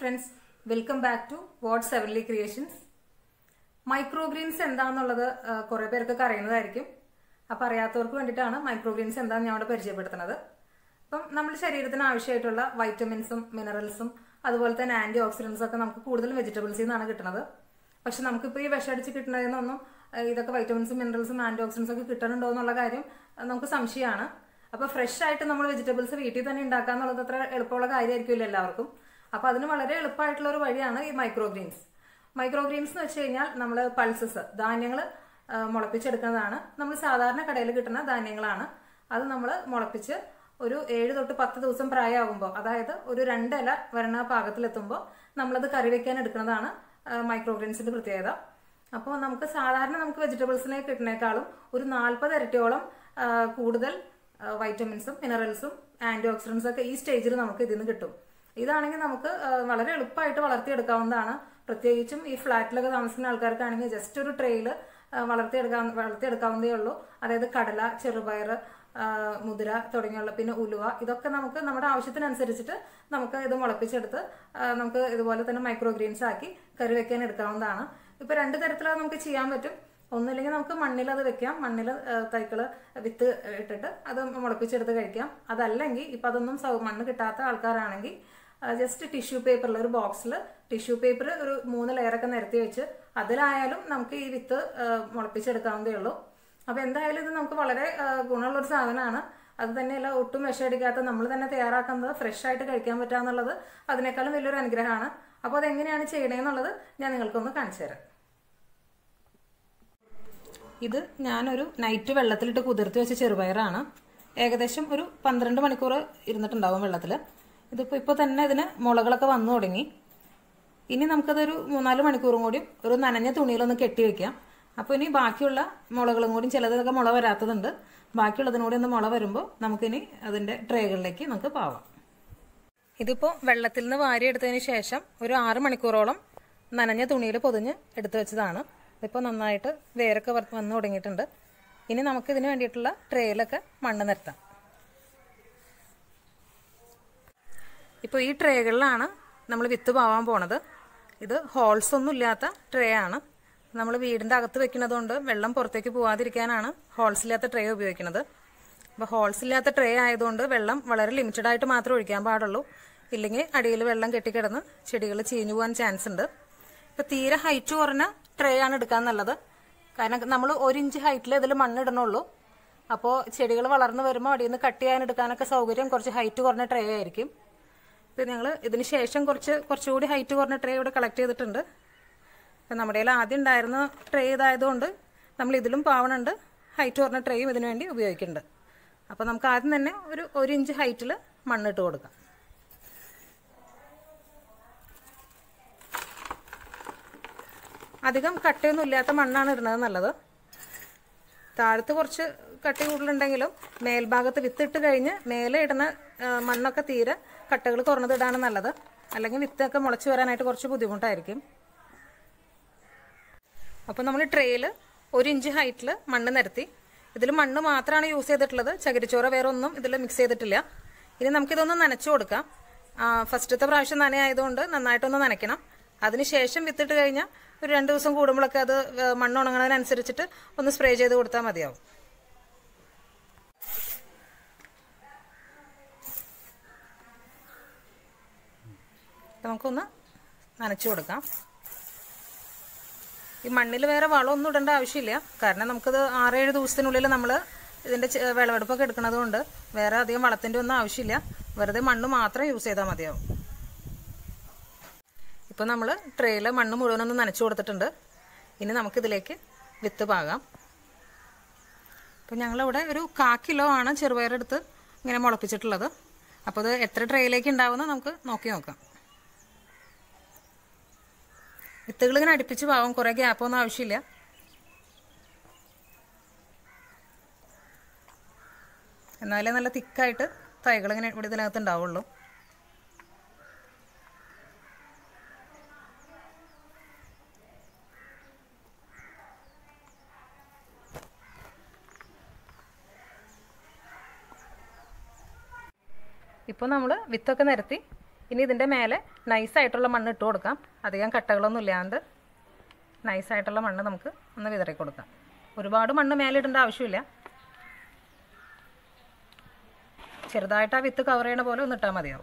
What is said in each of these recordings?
friends welcome back to what sevenly creations microgreens എന്താണെന്നുള്ളത് ആ, കുറേ പേർക്കൊക്കെ അറിയുന്നതായിരിക്കും അപ്പം അറിയാത്തവർക്ക് വേണ്ടിയിട്ടാണ് മൈക്രോഗ്രീൻസ് എന്താണെന്ന് ഞാൻ ഇവിടെ പരിചയപ്പെടുത്തുന്നത് അപ്പം നമ്മുടെ ശരീരത്തിന് ആവശ്യമായിട്ടുള്ള വൈറ്റമിൻസും മിനറൽസും അതുപോലെ തന്നെ ആന്റി ഓക്സിഡൻസും ഒക്കെ നമുക്ക് കൂടുതലും വെജിറ്റബിൾസിൽ നിന്നാണ് കിട്ടുന്നത് പക്ഷെ നമുക്കിപ്പോൾ ഈ വിഷമടിച്ച് കിട്ടുന്നതിൽ നിന്നൊന്നും ആ, ഇതൊക്കെ വൈറ്റമിൻസും മിനറൽസും ആന്റി ഓക്സിഡൻസും ഒക്കെ കിട്ടുന്നുണ്ടോ എന്നുള്ള കാര്യം ആ, നമുക്ക് സംശയമാണ് അപ്പോൾ ഫ്രഷ് ആയിട്ട് നമ്മൾ വെജിറ്റബിൾസ് വീട്ടിൽ തന്നെ ഉണ്ടാക്കുക എന്നുള്ളത് അത്ര എളുപ്പമുള്ള കാര്യമായിരിക്കില്ല എല്ലാവർക്കും അപ്പോൾ അതിന് വളരെ എളുപ്പമായിട്ടുള്ള ഒരു വഴിയാണ് ഈ മൈക്രോഗ്രീൻസ് മൈക്രോഗ്രീൻസ് എന്ന് വെച്ച് കഴിഞ്ഞാൽ നമ്മൾ പൾസസ് ധാന്യങ്ങൾ മുളപ്പിച്ചെടുക്കുന്നതാണ് നമ്മൾ സാധാരണ കടയിൽ കിട്ടുന്ന ധാന്യങ്ങളാണ് അത് നമ്മൾ മുളപ്പിച്ച് ഒരു ഏഴ് തൊട്ട് പത്ത് ദിവസം പ്രായമാകുമ്പോൾ അതായത് ഒരു രണ്ടില വരണ പാകത്തിലെത്തുമ്പോൾ നമ്മളത് കറി വെക്കാൻ എടുക്കുന്നതാണ് മൈക്രോഗ്രീൻസിന്റെ പ്രത്യേകത അപ്പോൾ നമുക്ക് സാധാരണ നമുക്ക് വെജിറ്റബിൾസിനെ കിട്ടുന്നേക്കാളും ഒരു നാൽപ്പത് ഇരട്ടിയോളം ആ, കൂടുതൽ വൈറ്റമിൻസും മിനറൽസും ആന്റി ഓക്സിഡൻസും ഒക്കെ ഈ സ്റ്റേജിൽ നമുക്ക് ഇതിൽ നിന്ന് കിട്ടും ഇതാണെങ്കിൽ നമുക്ക് ആ, വളരെ എളുപ്പമായിട്ട് വളർത്തിയെടുക്കാവുന്നതാണ് പ്രത്യേകിച്ചും ഈ ഫ്ലാറ്റിലൊക്കെ താമസിക്കുന്ന ആൾക്കാർക്കാണെങ്കിൽ ജസ്റ്റ് ഒരു ട്രെയിൽ വളർത്തിയെടുക്കാൻ വളർത്തിയെടുക്കാവുന്നതേ ഉള്ളൂ അതായത് കടല ചെറുപയർ ആ, മുതിര തുടങ്ങിയുള്ള പിന്നെ ഉലുവ ഇതൊക്കെ നമുക്ക് നമ്മുടെ ആവശ്യത്തിനനുസരിച്ചിട്ട് നമുക്ക് ഇത് മുളപ്പിച്ചെടുത്ത് ആ, നമുക്ക് ഇതുപോലെ തന്നെ മൈക്രോഗ്രീൻസ് ആക്കി കറി വെക്കാൻ എടുക്കാവുന്നതാണ് ഇപ്പൊ രണ്ട് തരത്തിലത് നമുക്ക് ചെയ്യാൻ പറ്റും ഒന്നില്ലെങ്കിൽ നമുക്ക് മണ്ണിൽ അത് വെക്കാം മണ്ണിൽ തൈക്കള് വിത്ത് ഇട്ടിട്ട് അത് മുളപ്പിച്ചെടുത്ത് കഴിക്കാം അതല്ലെങ്കിൽ ഇപ്പൊ അതൊന്നും സൗ- മണ്ണ് കിട്ടാത്ത ആൾക്കാരാണെങ്കിൽ ജസ്റ്റ് ടിഷ്യൂ പേപ്പറിൽ ഒരു ബോക്സിൽ ടിഷ്യൂ പേപ്പർ ഒരു മൂന്ന് ലെയറൊക്കെ നിരത്തി വെച്ച് അതിലായാലും നമുക്ക് ഈ വിത്ത് ആ, മുളപ്പിച്ചെടുക്കാവുന്നതേ ഉള്ളൂ അപ്പൊ എന്തായാലും ഇത് നമുക്ക് വളരെ ആ, ഗുണമുള്ള ഒരു സാധനമാണ് അത് തന്നെയല്ല ഒട്ടും വിഷമടിക്കാത്ത നമ്മൾ തന്നെ തയ്യാറാക്കുന്നത് ഫ്രഷ് ആയിട്ട് കഴിക്കാൻ പറ്റുക എന്നുള്ളത് അതിനേക്കാളും വലിയൊരു അനുഗ്രഹമാണ് അപ്പോൾ അതെങ്ങനെയാണ് ചെയ്യണേന്നുള്ളത് ഞാൻ നിങ്ങൾക്കൊന്ന് കാണിച്ചു തരാം ഇത് ഞാനൊരു നൈറ്റ് വെള്ളത്തിലിട്ട് കുതിർത്തി വെച്ച ചെറുപയറാണ് ഏകദേശം ഒരു പന്ത്രണ്ട് മണിക്കൂർ ഇരുന്നിട്ടുണ്ടാവും വെള്ളത്തിൽ ഇതിപ്പോൾ ഇപ്പോൾ തന്നെ ഇതിന് മുളകളൊക്കെ വന്നു തുടങ്ങി ഇനി നമുക്കതൊരു മൂന്നാല് മണിക്കൂറും കൂടി ഒരു നനഞ്ഞ തുണിയിലൊന്ന് കെട്ടി വെക്കാം അപ്പോൾ ഇനി ബാക്കിയുള്ള മുളകളും കൂടി ചിലതൊക്കെ മുള വരാത്തതുണ്ട് ബാക്കിയുള്ളതിനും കൂടി ഒന്ന് മുള വരുമ്പോൾ നമുക്കിനി അതിൻ്റെ ട്രേകളിലേക്ക് നമുക്ക് പാവാം ഇതിപ്പോൾ വെള്ളത്തിൽ നിന്ന് വാരിയെടുത്തതിന് ശേഷം ഒരു ആറ് മണിക്കൂറോളം നനഞ്ഞ തുണിയിൽ പൊതിഞ്ഞ് എടുത്തു വെച്ചതാണ് ഇതിപ്പോൾ നന്നായിട്ട് വേരൊക്കെ വർ- വന്നു തുടങ്ങിയിട്ടുണ്ട് ഇനി നമുക്ക് ഇതിന് വേണ്ടിയിട്ടുള്ള ട്രേയിലൊക്കെ മണ്ണ് നിരത്താം ഇപ്പോൾ ഈ ട്രേകളിലാണ് നമ്മൾ വിത്ത് പാവാൻ പോണത് ഇത് ഹോൾസ് ഒന്നും ഇല്ലാത്ത ട്രേ ആണ് നമ്മൾ വീടിൻ്റെ അകത്ത് വെക്കുന്നത് കൊണ്ട് വെള്ളം പുറത്തേക്ക് പോവാതിരിക്കാനാണ് ഹോൾസ് ഇല്ലാത്ത ട്രേ ഉപയോഗിക്കുന്നത് അപ്പോൾ ഹോൾസ് ഇല്ലാത്ത ട്രേ ആയതുകൊണ്ട് വെള്ളം വളരെ ലിമിറ്റഡ് ആയിട്ട് മാത്രമേ ഒഴിക്കാൻ പാടുള്ളൂ ഇല്ലെങ്കിൽ അടിയിൽ വെള്ളം കെട്ടിക്കിടന്ന് ചെടികൾ ചീഞ്ഞു പോകാൻ ചാൻസ് ഉണ്ട് ഇപ്പം തീരെ ഹൈറ്റ് കുറഞ്ഞ ട്രേ ആണ് എടുക്കാൻ നല്ലത് കാരണം നമ്മൾ ഒരു ഇഞ്ച് ഹൈറ്റിൽ ഇതിൽ മണ്ണിടണുള്ളൂ അപ്പോൾ ചെടികൾ വളർന്നു വരുമ്പോൾ അടിയിൽ നിന്ന് കട്ട് ചെയ്യാൻ എടുക്കാനൊക്കെ സൗകര്യം കുറച്ച് ഹൈറ്റ് കുറഞ്ഞ ട്രേ ആയിരിക്കും ഇപ്പം ഞങ്ങൾ ഇതിന് ശേഷം കുറച്ച് കുറച്ചുകൂടി ഹൈറ്റ് കുറഞ്ഞ ട്രേ ഇവിടെ കളക്ട് ചെയ്തിട്ടുണ്ട് ഇപ്പം നമ്മുടെ കയ്യിൽ ആദ്യം ഉണ്ടായിരുന്ന ട്രേ ഇതായതുകൊണ്ട് നമ്മൾ ഇതിലും പാവണുണ്ട് ഹൈറ്റ് കുറഞ്ഞ ട്രേയും ഇതിനു വേണ്ടി ഉപയോഗിക്കുന്നുണ്ട് അപ്പോൾ നമുക്ക് ആദ്യം തന്നെ ഒരു ഒരു ഇഞ്ച് ഹൈറ്റിൽ മണ്ണിട്ട് കൊടുക്കാം അധികം കട്ടയൊന്നും ഇല്ലാത്ത മണ്ണാണ് ഇടുന്നത് നല്ലത് താഴത്ത് കുറച്ച് കട്ടി കൂടുതലുണ്ടെങ്കിലും മേൽഭാഗത്ത് വിത്തിട്ട് കഴിഞ്ഞ് മേലെ ഇടുന്ന ആ, മണ്ണൊക്കെ തീരെ കട്ടകൾ കുറഞ്ഞത് ഇടാണ് നല്ലത് അല്ലെങ്കിൽ വിത്തൊക്കെ മുളച്ച് വരാനായിട്ട് കുറച്ച് ബുദ്ധിമുട്ടായിരിക്കും അപ്പോൾ നമ്മൾ ട്രേയിൽ ഒരു ഇഞ്ച് ഹൈറ്റിൽ മണ്ണ് നിരത്തി ഇതിൽ മണ്ണ് മാത്രമാണ് യൂസ് ചെയ്തിട്ടുള്ളത് ചകിരിച്ചോറ് വേറെ ഒന്നും ഇതിൽ മിക്സ് ചെയ്തിട്ടില്ല ഇനി നമുക്കിതൊന്ന് നനച്ചു കൊടുക്കാം ആ, ഫസ്റ്റത്തെ പ്രാവശ്യം നനയായതുകൊണ്ട് നന്നായിട്ടൊന്ന് നനയ്ക്കണം അതിനുശേഷം വിത്തിട്ട് കഴിഞ്ഞാൽ ഒരു രണ്ട് ദിവസം കൂടുമ്പോഴൊക്കെ അത് ഏ, മണ്ണ് ഉണങ്ങുന്നതിനനുസരിച്ചിട്ട് ഒന്ന് സ്പ്രേ ചെയ്ത് കൊടുത്താൽ മതിയാവും നമുക്കൊന്ന് നനച്ചു കൊടുക്കാം ഈ മണ്ണിൽ വേറെ വളമൊന്നും ഇടേണ്ട ആവശ്യമില്ല കാരണം നമുക്കത് ആറേഴ് ദിവസത്തിനുള്ളിൽ നമ്മൾ ഇതിൻ്റെ ചെ- വിളവെടുപ്പൊക്കെ എടുക്കുന്നത് കൊണ്ട് വേറെ അധികം വളത്തിൻ്റെ ഒന്നും ആവശ്യമില്ല വെറുതെ മണ്ണ് മാത്രം യൂസ് ചെയ്താൽ മതിയാവും ഇപ്പോൾ നമ്മൾ ട്രേയിൽ മണ്ണ് മുഴുവനൊന്ന് നനച്ചു കൊടുത്തിട്ടുണ്ട് ഇനി നമുക്കിതിലേക്ക് വിത്ത് പാകാം അപ്പോൾ ഞങ്ങളിവിടെ ഒരു കാ കിലോ ആണ് ചെറുപയറെടുത്ത് ഇങ്ങനെ മുളപ്പിച്ചിട്ടുള്ളത് അപ്പോൾ ഇത് എത്ര ട്രേയിലേക്ക് ഉണ്ടാവുമെന്ന് നമുക്ക് നോക്കി നോക്കാം വിത്തുകൾ ഇങ്ങനെ അടുപ്പിച്ച് പാവും കുറേ ഗ്യാപ്പൊന്നും ആവശ്യമില്ല എന്നാലേ നല്ല തിക്കായിട്ട് തൈകൾ ഇങ്ങനെ ഇവിടെ ഇതിനകത്ത് ഉണ്ടാവുള്ളൂ ഇപ്പോൾ നമ്മൾ വിത്തൊക്കെ നിരത്തി ഇനി ഇതിൻ്റെ മേലെ നൈസായിട്ടുള്ള മണ്ണ് ഇട്ട് കൊടുക്കാം അധികം കട്ടകളൊന്നും ഇല്ലാണ്ട് നൈസായിട്ടുള്ള മണ്ണ് നമുക്ക് ഒന്ന് വിതറി കൊടുക്കാം ഒരുപാട് മണ്ണ് മേലെ ഇടേണ്ട ആവശ്യമില്ല ചെറുതായിട്ട് ആ വിത്ത് കവർ ചെയ്യണ പോലെ ഒന്ന് ഇട്ടാൽ മതിയാവും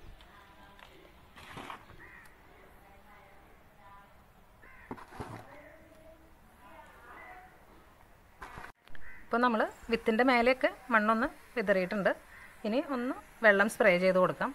ഇപ്പോൾ നമ്മൾ വിത്തിൻ്റെ മേലെയൊക്കെ മണ്ണൊന്ന് വിതറിയിട്ടുണ്ട് ഇനി ഒന്ന് വെള്ളം സ്പ്രേ ചെയ്ത് കൊടുക്കാം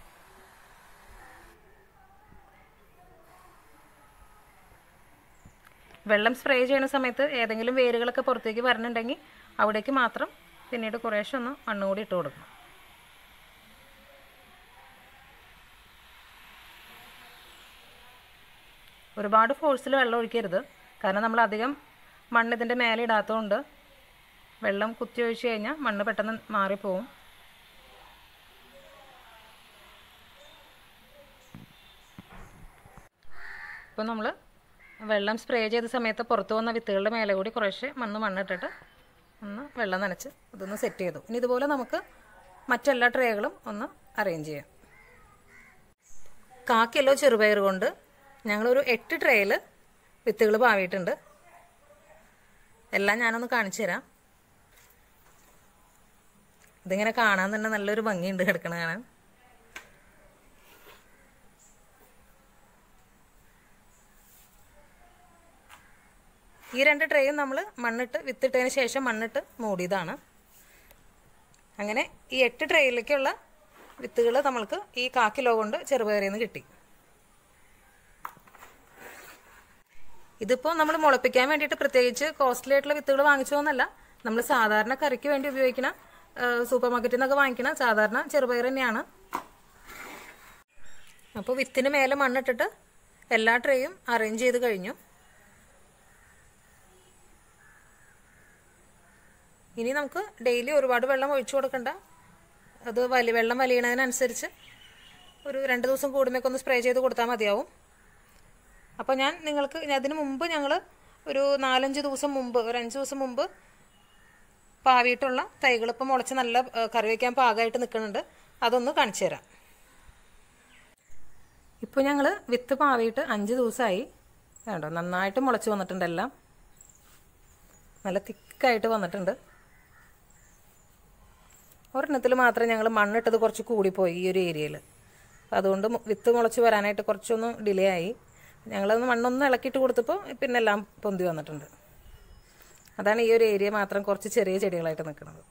വെള്ളം സ്പ്രേ ചെയ്യുന്ന സമയത്ത് ഏതെങ്കിലും വേരുകളൊക്കെ പുറത്തേക്ക് വരണുണ്ടെങ്കിൽ അവിടേക്ക് മാത്രം പിന്നീട് കുറേശ്ശെ ഒന്ന് മണ്ണ് കൂടി ഇട്ട് കൊടുക്കണം ഒരുപാട് ഫോഴ്സിൽ വെള്ളം ഒഴിക്കരുത് കാരണം നമ്മൾ അധികം മണ്ണ് ഇതിൻ്റെ മേലെ ഇടാത്തതുകൊണ്ട് വെള്ളം കുത്തി ഒഴിച്ച് കഴിഞ്ഞാൽ മണ്ണ് പെട്ടെന്ന് മാറിപ്പോവും ഇപ്പോൾ നമ്മൾ വെള്ളം സ്പ്രേ ചെയ്ത സമയത്ത് പുറത്ത് വന്ന വിത്തുകളുടെ മേലെ കൂടി കുറേശ്ശെ മണ്ണ് മണ്ണിട്ടിട്ട് ഒന്ന് വെള്ളം നനച്ച് ഇതൊന്ന് സെറ്റ് ചെയ്തു ഇനി ഇതുപോലെ നമുക്ക് മറ്റെല്ലാ ട്രേകളും ഒന്ന് അറേഞ്ച് ചെയ്യാം കാ കിലോ ചെറുപയർ കൊണ്ട് ഞങ്ങളൊരു എട്ട് ട്രേയിൽ വിത്തുകൾ പാവിയിട്ടുണ്ട് എല്ലാം ഞാനൊന്ന് കാണിച്ചു തരാം ഇതിങ്ങനെ കാണാൻ തന്നെ നല്ലൊരു ഭംഗിയുണ്ട് കിടക്കണ കാണാൻ ഈ രണ്ട് ട്രേയും നമ്മൾ മണ്ണിട്ട് വിത്തിട്ടതിന് ശേഷം മണ്ണിട്ട് മൂടിയതാണ് അങ്ങനെ ഈ എട്ട് ട്രേയിലേക്കുള്ള വിത്തുകൾ നമ്മൾക്ക് ഈ കാ കിലോ കൊണ്ട് ചെറുപയറിൽ നിന്ന് കിട്ടി ഇതിപ്പോൾ നമ്മൾ മുളപ്പിക്കാൻ വേണ്ടിയിട്ട് പ്രത്യേകിച്ച് കോസ്റ്റ്ലി ആയിട്ടുള്ള വിത്തുകൾ വാങ്ങിച്ചോന്നല്ല നമ്മൾ സാധാരണ കറിക്ക് വേണ്ടി ഉപയോഗിക്കുന്ന സൂപ്പർ മാർക്കറ്റിൽ നിന്നൊക്കെ വാങ്ങിക്കുന്ന സാധാരണ ചെറുപയർ തന്നെയാണ് അപ്പോൾ വിത്തിന് മേലെ മണ്ണിട്ടിട്ട് എല്ലാ ട്രേയും അറേഞ്ച് ചെയ്ത് കഴിഞ്ഞു ഇനി നമുക്ക് ഡെയിലി ഒരുപാട് വെള്ളം ഒഴിച്ചു കൊടുക്കണ്ട അത് വലിയ വെള്ളം വലിയണതിനനുസരിച്ച് ഒരു രണ്ട് ദിവസം കൂടുമ്പോഴൊക്കെ ഒന്ന് സ്പ്രേ ചെയ്ത് കൊടുത്താൽ മതിയാവും അപ്പോൾ ഞാൻ നിങ്ങൾക്ക് അതിന് മുമ്പ് ഞങ്ങൾ ഒരു നാലഞ്ച് ദിവസം മുമ്പ് ഒരു അഞ്ച് ദിവസം മുമ്പ് പാവിയിട്ടുള്ള തൈകൾ ഇപ്പം മുളച്ച് നല്ല കറി വയ്ക്കാൻ പാകമായിട്ട് നിൽക്കുന്നുണ്ട് അതൊന്ന് കാണിച്ചു തരാം ഇപ്പോൾ ഞങ്ങൾ വിത്ത് പാവിയിട്ട് അഞ്ച് ദിവസമായി വേണ്ടോ നന്നായിട്ട് മുളച്ച് വന്നിട്ടുണ്ട് എല്ലാം നല്ല തിക്കായിട്ട് വന്നിട്ടുണ്ട് ഒരെണ്ണത്തിൽ മാത്രം ഞങ്ങൾ മണ്ണിട്ടത് കുറച്ച് കൂടിപ്പോയി ഈ ഒരു ഏരിയയിൽ അതുകൊണ്ട് വിത്ത് മുളച്ച് വരാനായിട്ട് കുറച്ചൊന്ന് ഡിലേ ആയി ഞങ്ങളത് മണ്ണൊന്ന് ഇളക്കിയിട്ട് കൊടുത്തപ്പോൾ പിന്നെ എല്ലാം പൊന്തി വന്നിട്ടുണ്ട് അതാണ് ഈ ഒരു ഏരിയ മാത്രം കുറച്ച് ചെറിയ ചെടികളായിട്ട് നിൽക്കുന്നത്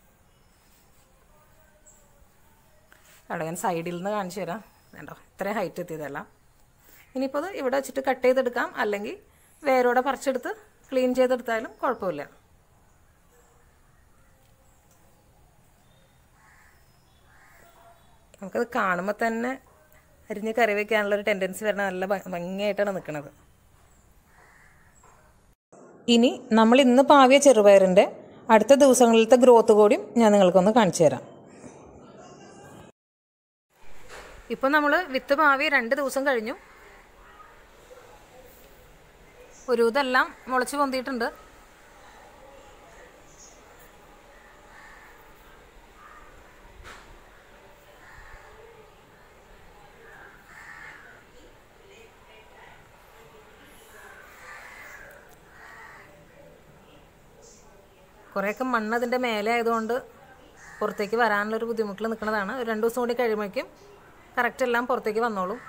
അവിടെ ഞാൻ സൈഡിൽ നിന്ന് കാണിച്ചു തരാം വേണ്ടോ ഇത്രയും ഹൈറ്റ് എത്തിയതല്ല ഇനിയിപ്പോൾ അത് ഇവിടെ വെച്ചിട്ട് കട്ട് ചെയ്തെടുക്കാം അല്ലെങ്കിൽ വേരോടെ പറിച്ചെടുത്ത് ക്ലീൻ ചെയ്തെടുത്താലും കുഴപ്പമില്ല നമുക്കത് കാണുമ്പോൾ തന്നെ അരിഞ്ഞ് കറി വയ്ക്കാനുള്ള ഒരു ടെൻഡൻസി വരണ നല്ല ഭംഗിയായിട്ടാണ് നിൽക്കുന്നത് ഇനി നമ്മൾ ഇന്ന് പാവിയ ചെറുപയറിൻ്റെ അടുത്ത ദിവസങ്ങളിലത്തെ ഗ്രോത്ത് കൂടിയും ഞാൻ നിങ്ങൾക്കൊന്ന് കാണിച്ചു തരാം ഇപ്പോൾ നമ്മൾ വിത്ത് പാവി രണ്ട് ദിവസം കഴിഞ്ഞു ഒരു ഇതെല്ലാം മുളച്ച് പൊന്തിയിട്ടുണ്ട് കുറേയൊക്കെ മണ്ണ് അതിൻ്റെ മേലെ ആയതുകൊണ്ട് പുറത്തേക്ക് വരാനുള്ളൊരു ബുദ്ധിമുട്ടിൽ നിൽക്കുന്നതാണ് ഒരു രണ്ട് ദിവസം കൂടി കഴിയുമ്പോഴേക്കും കറക്റ്റ് എല്ലാം പുറത്തേക്ക് വന്നോളും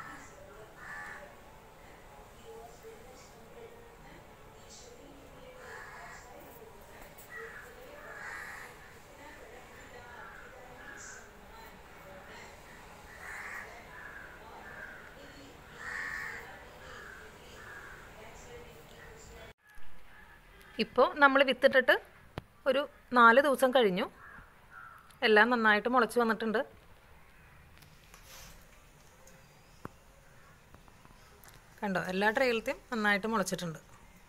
ഇപ്പോൾ നമ്മൾ വിത്തിട്ടിട്ട് ഒരു നാല് ദിവസം കഴിഞ്ഞു എല്ലാം നന്നായിട്ട് മുളച്ച് വന്നിട്ടുണ്ട് കണ്ടോ എല്ലാ ട്രെയിലത്തെയും നന്നായിട്ട് മുളച്ചിട്ടുണ്ട്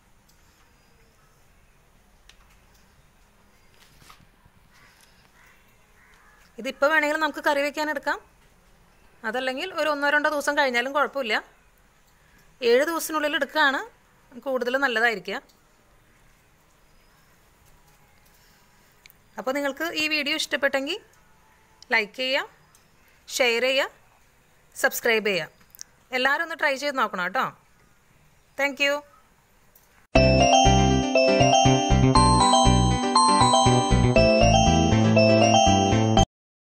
ഇതിപ്പോൾ വേണമെങ്കിൽ നമുക്ക് കറി വയ്ക്കാൻ എടുക്കാം അതല്ലെങ്കിൽ ഒരു ഒന്നോ രണ്ടോ ദിവസം കഴിഞ്ഞാലും കുഴപ്പമില്ല ഏഴ് ദിവസത്തിനുള്ളിൽ എടുക്കുകയാണ് കൂടുതൽ നല്ലതായിരിക്കുക അപ്പോൾ നിങ്ങൾക്ക് ഈ വീഡിയോ ഇഷ്ടപ്പെട്ടെങ്കിൽ ലൈക്ക് ചെയ്യുക ഷെയർ ചെയ്യുക സബ്സ്ക്രൈബ് ചെയ്യുക എല്ലാവരും ഒന്ന് ട്രൈ ചെയ്ത് നോക്കണം കേട്ടോ താങ്ക്